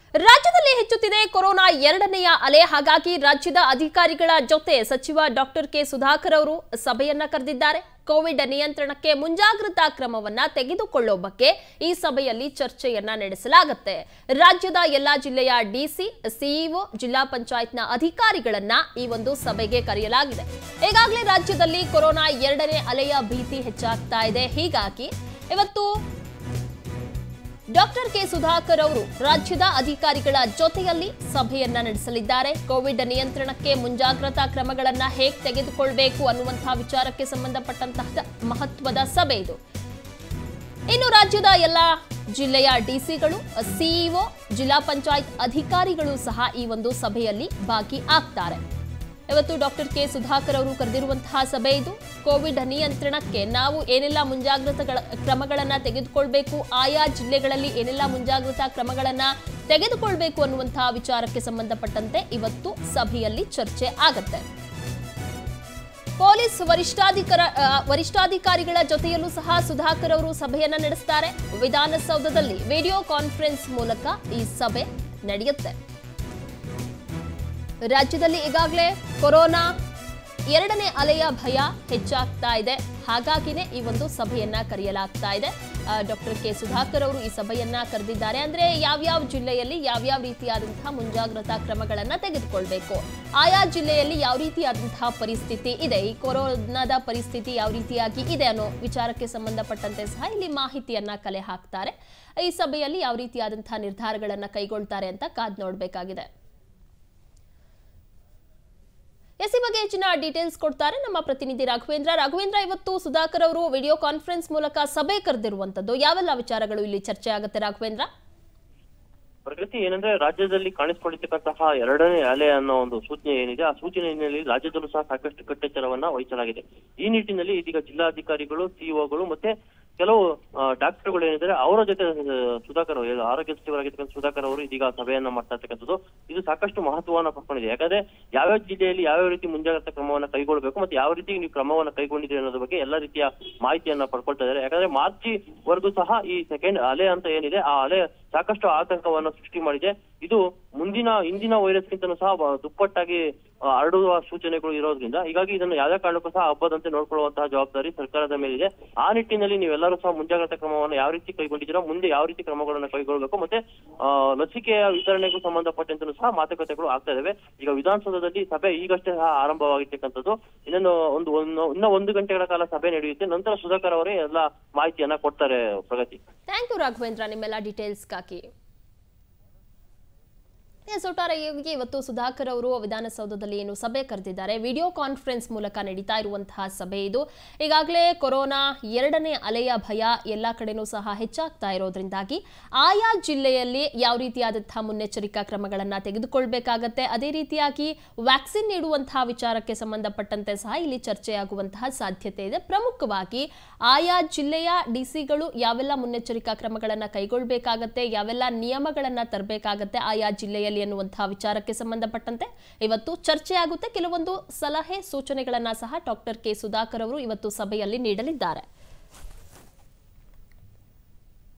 ರಾಜ್ಯದಲ್ಲಿ ಹೆಚ್ಚುತ್ತಿದೆ ಕೊರೋನಾ ಎರಡನೆಯ ಅಲೆ ಹಾಗಾಗಿ ರಾಜ್ಯದ ಅಧಿಕಾರಿಗಳ ಜೊತೆ ಸಚಿವ ಡಾಕ್ಟರ್ ಕೆ ಸುಧಾಕರ್ ಅವರು ಸಭೆಯನ್ನ ಕರೆದಿದ್ದಾರೆ ಕೋವಿಡ್ ನಿಯಂತ್ರಣಕ್ಕೆ ಮುಂಜಾಗ್ರತಾ ಕ್ರಮವನ್ನ ತೆಗೆದುಕೊಳ್ಳೋ ಬಗ್ಗೆ ಈ ಸಭೆಯಲ್ಲಿ ಚರ್ಚೆಯನ್ನ ನಡೆಸಲಾಗುತ್ತೆ ರಾಜ್ಯದ ಎಲ್ಲಾ ಜಿಲ್ಲೆಯ ಡಿಸಿ ಸಿಇಒ ಜಿಲ್ಲಾ ಪಂಚಾಯತ್ನ ಅಧಿಕಾರಿಗಳನ್ನ ಈ ಒಂದು ಸಭೆಗೆ ಕರೆಯಲಾಗಿದೆ ಈಗಾಗಲೇ ರಾಜ್ಯದಲ್ಲಿ ಕೊರೋನಾ ಎರಡನೇ ಅಲೆಯ ಭೀತಿ ಹೆಚ್ಚಾಗ್ತಾ ಇದೆ ಹೀಗಾಗಿ ಇವತ್ತು ಡಾಕ್ಟರ್ ಕೆ ಸುಧಾಕರ್ ಅವರು ರಾಜ್ಯದ ಅಧಿಕಾರಿಗಳ ಜೊತೆಯಲ್ಲಿ ಸಭೆಯನ್ನ ನಡೆಸಲಿದ್ದಾರೆ ಕೋವಿಡ್ ನಿಯಂತ್ರಣಕ್ಕೆ ಮುಂಜಾಗ್ರತಾ ಕ್ರಮಗಳನ್ನ ಹೇಗೆ ತೆಗೆದುಕೊಳ್ಬೇಕು ಅನ್ನುವಂತಹ ವಿಚಾರಕ್ಕೆ ಸಂಬಂಧಪಟ್ಟಂತಹ ಮಹತ್ವದ ಸಭೆ ಇದು ಇನ್ನು ರಾಜ್ಯದ ಎಲ್ಲ ಜಿಲ್ಲೆಯ ಡಿಸಿಗಳು ಸಿಇಒ ಜಿಲ್ಲಾ ಪಂಚಾಯತ್ ಅಧಿಕಾರಿಗಳು ಸಹ ಈ ಒಂದು ಸಭೆಯಲ್ಲಿ ಭಾಗಿ ಆಗ್ತಾರೆ ಇವತ್ತು ಡಾಕ್ಟರ್ ಕೆ ಸುಧಾಕರ್ ಅವರು ಕರೆದಿರುವಂತಹ ಸಭೆ ಇದು ಕೋವಿಡ್ ನಿಯಂತ್ರಣಕ್ಕೆ ನಾವು ಏನೆಲ್ಲ ಮುಂಜಾಗ್ರತಾ ಕ್ರಮಗಳನ್ನ ತೆಗೆದುಕೊಳ್ಬೇಕು ಆಯಾ ಜಿಲ್ಲೆಗಳಲ್ಲಿ ಏನೆಲ್ಲ ಮುಂಜಾಗ್ರತಾ ಕ್ರಮಗಳನ್ನ ತೆಗೆದುಕೊಳ್ಬೇಕು ಅನ್ನುವಂತಹ ವಿಚಾರಕ್ಕೆ ಸಂಬಂಧಪಟ್ಟಂತೆ ಇವತ್ತು ಸಭೆಯಲ್ಲಿ ಚರ್ಚೆ ಆಗತ್ತೆ ಪೊಲೀಸ್ ವರಿಷ್ಠಾಧಿಕಾರ ಆ, ವರಿಷ್ಠಾಧಿಕಾರಿಗಳ ಜೊತೆಯಲ್ಲೂ ಸಹ ಸುಧಾಕರ್ ಅವರು ಸಭೆಯನ್ನ ನಡೆಸ್ತಾರೆ ವಿಧಾನಸೌಧದಲ್ಲಿ ವಿಡಿಯೋ ಕಾನ್ಫರೆನ್ಸ್ ಮೂಲಕ ಈ ಸಭೆ ನಡೆಯುತ್ತೆ ರಾಜ್ಯದಲ್ಲಿ ಈಗಾಗಲೇ ಕೊರೋನಾ ಎರಡನೇ ಅಲೆಯ ಭಯ ಹೆಚ್ಚಾಗ್ತಾ ಇದೆ ಹಾಗಾಗಿನೇ ಈ ಒಂದು ಸಭೆಯನ್ನ ಕರೆಯಲಾಗ್ತಾ ಇದೆ ಡಾಕ್ಟರ್ ಕೆ ಸುಧಾಕರ್ ಅವರು ಈ ಸಭೆಯನ್ನ ಕರೆದಿದ್ದಾರೆ ಅಂದ್ರೆ ಯಾವ್ಯಾವ ಜಿಲ್ಲೆಯಲ್ಲಿ ಯಾವ್ಯಾವ ರೀತಿಯಾದಂತಹ ಮುಂಜಾಗ್ರತಾ ಕ್ರಮಗಳನ್ನ ತೆಗೆದುಕೊಳ್ಬೇಕು ಆಯಾ ಜಿಲ್ಲೆಯಲ್ಲಿ ಯಾವ ರೀತಿಯಾದಂತಹ ಪರಿಸ್ಥಿತಿ ಇದೆ ಈ ಕೊರೋನಾದ ಪರಿಸ್ಥಿತಿ ಯಾವ ರೀತಿಯಾಗಿ ಇದೆ ಅನ್ನೋ ವಿಚಾರಕ್ಕೆ ಸಂಬಂಧಪಟ್ಟಂತೆ ಸಹ ಇಲ್ಲಿ ಮಾಹಿತಿಯನ್ನ ಕಲೆ ಹಾಕ್ತಾರೆ ಈ ಸಭೆಯಲ್ಲಿ ಯಾವ ರೀತಿಯಾದಂತಹ ನಿರ್ಧಾರಗಳನ್ನ ಕೈಗೊಳ್ತಾರೆ ಅಂತ ಕಾದ್ ನೋಡಬೇಕಾಗಿದೆ ಎಸ್ ಈ ಬಗ್ಗೆ ಹೆಚ್ಚಿನ ಡೀಟೇಲ್ಸ್ ಕೊಡ್ತಾರೆ ನಮ್ಮ ಪ್ರತಿನಿಧಿ ರಾಘವೇಂದ್ರ ರಾಘವೇಂದ್ರ ಇವತ್ತು ಸುಧಾಕರ್ ಅವರು ವಿಡಿಯೋ ಕಾನ್ಫರೆನ್ಸ್ ಮೂಲಕ ಸಭೆ ಕರೆದಿರುವಂತದ್ದು ಯಾವೆಲ್ಲ ವಿಚಾರಗಳು ಇಲ್ಲಿ ಚರ್ಚೆ ಆಗುತ್ತೆ ರಾಘವೇಂದ್ರ ಪ್ರಗತಿ ಏನಂದ್ರೆ ರಾಜ್ಯದಲ್ಲಿ ಕಾಣಿಸಿಕೊಂಡಿರ್ತಕ್ಕಂತಹ ಎರಡನೇ ಅಲೆ ಅನ್ನೋ ಒಂದು ಸೂಚನೆ ಏನಿದೆ ಆ ಸೂಚನೆ ಹಿನ್ನೆಲೆಯಲ್ಲಿ ರಾಜ್ಯದಲ್ಲೂ ಸಹ ಸಾಕಷ್ಟು ಕಟ್ಟೆಚ್ಚರವನ್ನ ವಹಿಸಲಾಗಿದೆ ಈ ನಿಟ್ಟಿನಲ್ಲಿ ಇದೀಗ ಜಿಲ್ಲಾಧಿಕಾರಿಗಳು ಸಿಇಒಗಳು ಮತ್ತೆ ಕೆಲವು ಆ, ಡಾಕ್ಟರ್ಗಳು ಏನಿದ್ದಾರೆ ಅವರ ಜೊತೆ ಆ, ಸುಧಾಕರ್ ಅವರು ಏನು ಆರೋಗ್ಯ ಸಚಿವರಾಗಿರ್ತಕ್ಕಂಥ ಸುಧಾಕರ್ ಅವರು ಇದೀಗ ಸಭೆಯನ್ನ ಮಾಡ್ತಾ ಇರ್ತಕ್ಕಂಥದ್ದು ಇದು ಸಾಕಷ್ಟು ಮಹತ್ವವನ್ನ ಪಡ್ಕೊಂಡಿದೆ ಯಾಕಂದ್ರೆ ಯಾವ್ಯಾವ ಜಿಲ್ಲೆಯಲ್ಲಿ ಯಾವ್ಯಾವ ರೀತಿ ಮುಂಜಾಗ್ರತಾ ಕ್ರಮವನ್ನ ಕೈಗೊಳ್ಳಬೇಕು ಮತ್ತೆ ಯಾವ ರೀತಿ ನೀವು ಕ್ರಮವನ್ನ ಕೈಗೊಂಡಿದ್ದೀರಿ ಅನ್ನೋದ್ರ ಬಗ್ಗೆ ಎಲ್ಲ ರೀತಿಯ ಮಾಹಿತಿಯನ್ನ ಪಡ್ಕೊಳ್ತಾ ಇದ್ದಾರೆ ಯಾಕಂದ್ರೆ ಮಾರ್ಚ್ ವರೆಗೂ ಸಹ ಈ ಸೆಕೆಂಡ್ ಅಲೆ ಅಂತ ಏನಿದೆ ಆ ಅಲೆ ಸಾಕಷ್ಟು ಆತಂಕವನ್ನ ಸೃಷ್ಟಿ ಮಾಡಿದೆ ಇದು ಮುಂದಿನ ಇಂದಿನ ವೈರಸ್ಗಿಂತಲೂ ಸಹ ಬ- ದುಪ್ಪಟ್ಟಾಗಿ ಆ, ಹರಡುವ ಸೂಚನೆಗಳು ಇರೋದ್ರಿಂದ ಹೀಗಾಗಿ ಇದನ್ನು ಯಾವುದೇ ಕಾರಣಕ್ಕೂ ಸಹ ಹಬ್ಬದಂತೆ ನೋಡ್ಕೊಳ್ಳುವಂತಹ ಜವಾಬ್ದಾರಿ ಸರ್ಕಾರದ ಮೇಲಿದೆ ಆ ನಿಟ್ಟಿನಲ್ಲಿ ನೀವೆಲ್ಲರೂ ಸಹ ಮುಂಜಾಗ್ರತಾ ಕ್ರಮವನ್ನು ಯಾವ ರೀತಿ ಕೈಗೊಂಡಿದ್ದೀರಾ ಮುಂದೆ ಯಾವ ರೀತಿ ಕ್ರಮಗಳನ್ನು ಕೈಗೊಳ್ಳಬೇಕು ಮತ್ತೆ ಆ, ಲಸಿಕೆಯ ವಿತರಣೆಗೂ ಸಂಬಂಧಪಟ್ಟಂತಲೂ ಸಹ ಮಾತುಕತೆಗಳು ಆಗ್ತಾ ಇದಾವೆ ಈಗ ವಿಧಾನಸೌಧದಲ್ಲಿ ಸಭೆ ಈಗಷ್ಟೇ ಸಹ ಆರಂಭವಾಗಿರ್ತಕ್ಕಂಥದ್ದು ಇನ್ನೊಂದು ಒಂದು ಒಂದು ಇನ್ನ ಒಂದು ಗಂಟೆಗಳ ಕಾಲ ಸಭೆ ನಡೆಯುತ್ತೆ ನಂತರ ಸುಧಾಕರ್ ಅವರೇ ಎಲ್ಲ ಮಾಹಿತಿಯನ್ನ ಕೊಡ್ತಾರೆ ಪ್ರಗತಿ ಥ್ಯಾಂಕ್ ಯು ರಾಘವೇಂದ್ರ ನಿಮ್ಮೆಲ್ಲ ಡೀಟೇಲ್ಸ್ಗಾಗಿ ಎಸ್ ಒಟ್ಟಾರೆಯಾಗಿ ಇವತ್ತು ಸುಧಾಕರ್ ಅವರು ವಿಧಾನಸೌಧದಲ್ಲಿ ಏನು ಸಭೆ ಕರೆದಿದ್ದಾರೆ ವಿಡಿಯೋ ಕಾನ್ಫರೆನ್ಸ್ ಮೂಲಕ ನಡೀತಾ ಇರುವಂತಹ ಸಭೆ ಇದು ಈಗಾಗಲೇ ಕೊರೋನಾ ಎರಡನೇ ಅಲೆಯ ಭಯ ಎಲ್ಲ ಕಡೆನೂ ಸಹ ಹೆಚ್ಚಾಗ್ತಾ ಇರೋದ್ರಿಂದಾಗಿ ಆಯಾ ಜಿಲ್ಲೆಯಲ್ಲಿ ಯಾವ ರೀತಿಯಾದಂತಹ ಮುನ್ನೆಚ್ಚರಿಕಾ ಕ್ರಮಗಳನ್ನು ತೆಗೆದುಕೊಳ್ಬೇಕಾಗತ್ತೆ ಅದೇ ರೀತಿಯಾಗಿ ವ್ಯಾಕ್ಸಿನ್ ನೀಡುವಂತಹ ವಿಚಾರಕ್ಕೆ ಸಂಬಂಧಪಟ್ಟಂತೆ ಸಹ ಇಲ್ಲಿ ಚರ್ಚೆಯಾಗುವಂತಹ ಸಾಧ್ಯತೆ ಇದೆ ಪ್ರಮುಖವಾಗಿ ಆಯಾ ಜಿಲ್ಲೆಯ ಡಿಸಿಗಳು ಯಾವೆಲ್ಲ ಮುನ್ನೆಚ್ಚರಿಕಾ ಕ್ರಮಗಳನ್ನು ಕೈಗೊಳ್ಳಬೇಕಾಗತ್ತೆ ಯಾವೆಲ್ಲ ನಿಯಮಗಳನ್ನ ತರಬೇಕಾಗತ್ತೆ ಆಯಾ ಜಿಲ್ಲೆಯಲ್ಲಿ ಅನ್ನುವಂತಹ ವಿಚಾರಕ್ಕೆ ಸಂಬಂಧಪಟ್ಟಂತೆ ಇವತ್ತು ಚರ್ಚೆ ಆಗುತ್ತೆ ಕೆಲವೊಂದು ಸಲಹೆ ಸೂಚನೆಗಳನ್ನ ಸಹ ಡಾಕ್ಟರ್ ಕೆ ಸುಧಾಕರ್ ಅವರು ಇವತ್ತು ಸಭೆಯಲ್ಲಿ ನೀಡಲಿದ್ದಾರೆ